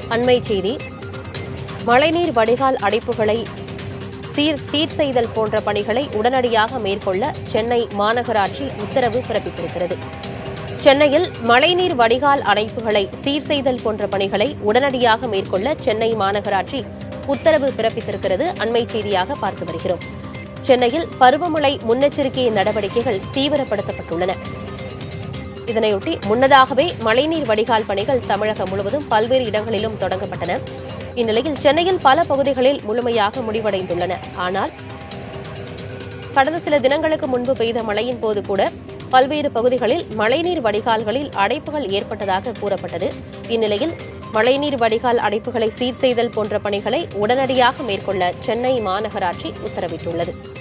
அண்மை செய்தி மழைநீர் வடிகால் அடைப்புகளை சீர் சீர் செய்தல் போன்ற பணிகளை உடனடியாக மேற்கொள்ள சென்னை மாநகராட்சி உத்தரவு பிறப்பித்திருக்கிறது சென்னையில் மழைநீர் வடிகால் அடைப்புகளை சீர் செய்தல் போன்ற பணிகளை உடனடியாக மேற்கொள்ள சென்னை மாநகராட்சி உத்தரவு பிறப்பித்திருக்கிறது அண்மை செய்தியாக பார்த்து வருகிறோம் சென்னையில் பருவமழை முன்னெச்சரிக்கை நடவடிக்கைகள் தீவிரப்படுத்தப்பட்டுள்ளன இதனையொட்டி முன்னதாகவே மழைநீர் வடிகால் பணிகள் தமிழகம் முழுவதும் பல்வேறு இடங்களிலும் தொடங்கப்பட்டன இந்நிலையில் சென்னையில் பல பகுதிகளில் முழுமையாக முடிவடைந்துள்ளன ஆனால் கடந்த சில தினங்களுக்கு முன்பு பெய்த மழையின் போது கூட பல்வேறு பகுதிகளில் மழைநீர் வடிகால்களில் அடைப்புகள் ஏற்பட்டதாக கூறப்பட்டது இந்நிலையில் மழைநீர் வடிகால் அடைப்புகளை சீர் செய்தல் போன்ற பணிகளை உடனடியாக மேற்கொள்ள சென்னை மாநகராட்சி உத்தரவிட்டுள்ளது